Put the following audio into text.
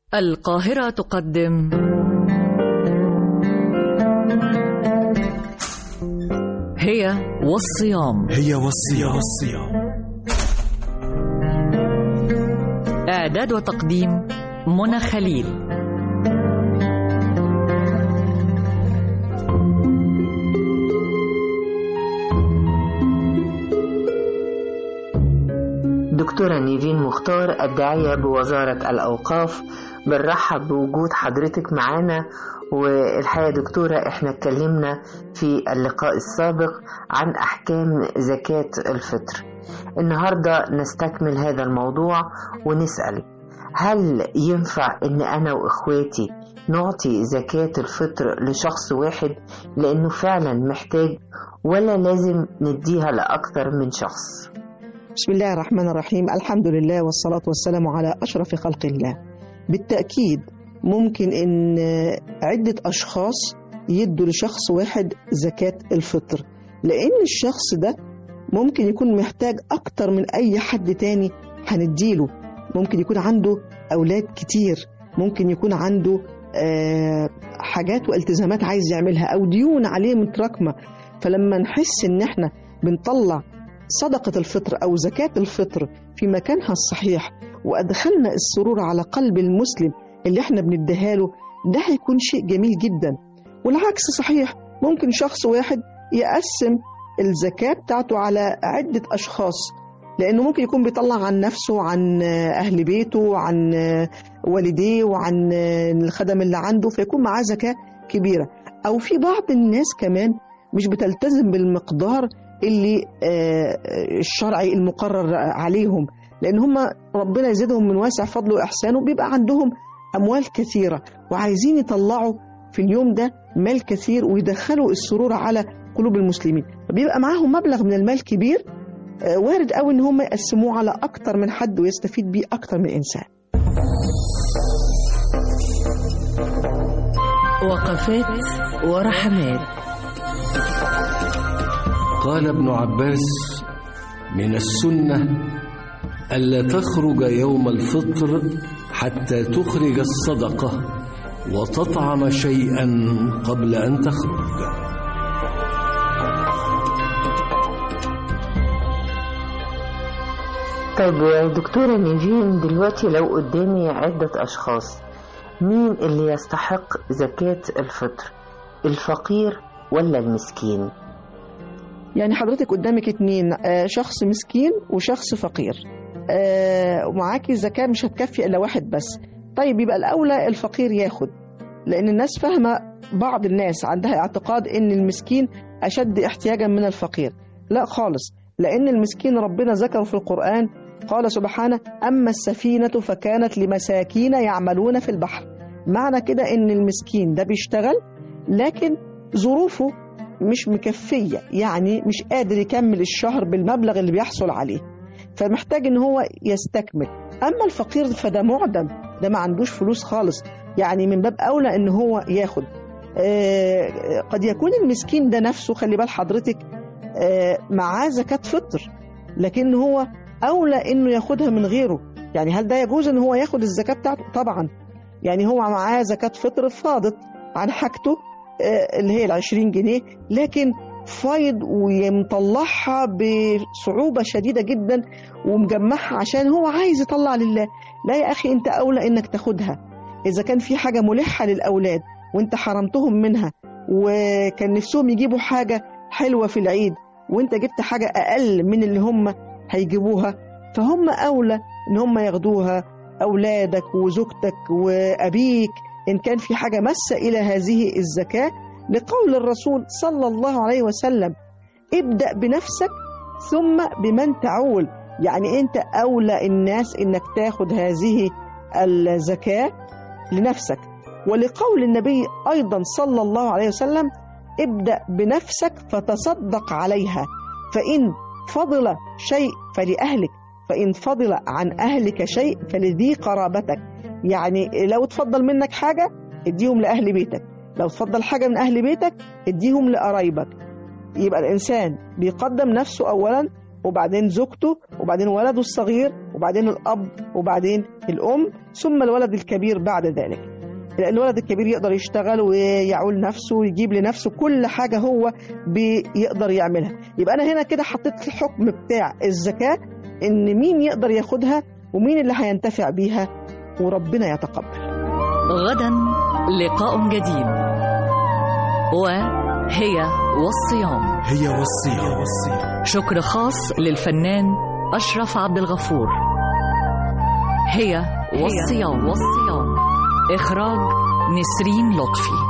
القاهرة تقدم هي والصيام هي والصيام والصيام إعداد وتقديم منى خليل دكتورة نيفين مختار الداعية بوزارة الأوقاف بنرحب بوجود حضرتك معانا والحقيقة دكتورة احنا اتكلمنا في اللقاء السابق عن أحكام زكاة الفطر النهاردة نستكمل هذا الموضوع ونسأل هل ينفع ان انا واخواتي نعطي زكاة الفطر لشخص واحد لانه فعلا محتاج ولا لازم نديها لأكثر من شخص بسم الله الرحمن الرحيم الحمد لله والصلاة والسلام على أشرف خلق الله بالتأكيد ممكن أن عدة أشخاص يدوا لشخص واحد زكاة الفطر لأن الشخص ده ممكن يكون محتاج أكتر من أي حد تاني هنديله ممكن يكون عنده أولاد كتير ممكن يكون عنده آه حاجات والتزامات عايز يعملها أو ديون عليه متراكمة فلما نحس إن إحنا بنطلع صدقة الفطر أو زكاة الفطر في مكانها الصحيح وأدخلنا السرور على قلب المسلم اللي احنا بنديها له ده هيكون شيء جميل جدا والعكس صحيح ممكن شخص واحد يقسم الزكاة بتاعته على عدة أشخاص لأنه ممكن يكون بيطلع عن نفسه عن أهل بيته عن والديه وعن الخدم اللي عنده فيكون معاه زكاة كبيرة أو في بعض الناس كمان مش بتلتزم بالمقدار اللي الشرعي المقرر عليهم لان هم ربنا يزيدهم من واسع فضله واحسانه بيبقى عندهم اموال كثيره وعايزين يطلعوا في اليوم ده مال كثير ويدخلوا السرور على قلوب المسلمين فبيبقى معاهم مبلغ من المال كبير وارد قوي ان هم يقسموه على اكتر من حد ويستفيد بيه اكتر من انسان وقفات ورحمات قال ابن عباس من السنة ألا تخرج يوم الفطر حتى تخرج الصدقة وتطعم شيئا قبل أن تخرج طيب دكتورة نيفين دلوقتي لو قدامي عدة أشخاص مين اللي يستحق زكاة الفطر الفقير ولا المسكين يعني حضرتك قدامك اتنين شخص مسكين وشخص فقير ومعاكي الزكاة مش هتكفي إلا واحد بس طيب يبقى الأولى الفقير ياخد لأن الناس فاهمة بعض الناس عندها اعتقاد إن المسكين أشد احتياجا من الفقير لا خالص لأن المسكين ربنا ذكره في القرآن قال سبحانه أما السفينة فكانت لمساكين يعملون في البحر معنى كده إن المسكين ده بيشتغل لكن ظروفه مش مكفية يعني مش قادر يكمل الشهر بالمبلغ اللي بيحصل عليه فمحتاج ان هو يستكمل اما الفقير فده معدم ده ما عندوش فلوس خالص يعني من باب اولى ان هو ياخد آه قد يكون المسكين ده نفسه خلي بال حضرتك آه معاه زكاة فطر لكن هو اولى انه ياخدها من غيره يعني هل ده يجوز ان هو ياخد الزكاة بتاعته طبعا يعني هو معاه زكاة فطر فاضت عن حاجته آه اللي هي العشرين جنيه لكن فايض ومطلعها بصعوبة شديدة جدا ومجمعها عشان هو عايز يطلع لله لا يا أخي أنت أولى إنك تاخدها إذا كان في حاجة ملحة للأولاد وأنت حرمتهم منها وكان نفسهم يجيبوا حاجة حلوة في العيد وأنت جبت حاجة أقل من اللي هم هيجيبوها فهم أولى إن هم ياخدوها أولادك وزوجتك وأبيك إن كان في حاجة مسة إلى هذه الزكاة لقول الرسول صلى الله عليه وسلم ابدأ بنفسك ثم بمن تعول يعني أنت أولى الناس إنك تاخد هذه الزكاة لنفسك ولقول النبي أيضا صلى الله عليه وسلم ابدأ بنفسك فتصدق عليها فإن فضل شيء فلأهلك فإن فضل عن أهلك شيء فلذي قرابتك يعني لو تفضل منك حاجة اديهم لأهل بيتك لو تفضل حاجة من أهل بيتك اديهم لقرايبك يبقى الإنسان بيقدم نفسه أولا وبعدين زوجته وبعدين ولده الصغير وبعدين الأب وبعدين الأم ثم الولد الكبير بعد ذلك لأن الولد الكبير يقدر يشتغل ويعول نفسه ويجيب لنفسه كل حاجة هو بيقدر يعملها يبقى أنا هنا كده حطيت الحكم بتاع الزكاة إن مين يقدر ياخدها ومين اللي هينتفع بيها وربنا يتقبل غدا لقاء جديد وهي والصيام هي والصيام شكر خاص للفنان أشرف عبد الغفور هي والصيام والصيام إخراج نسرين لطفي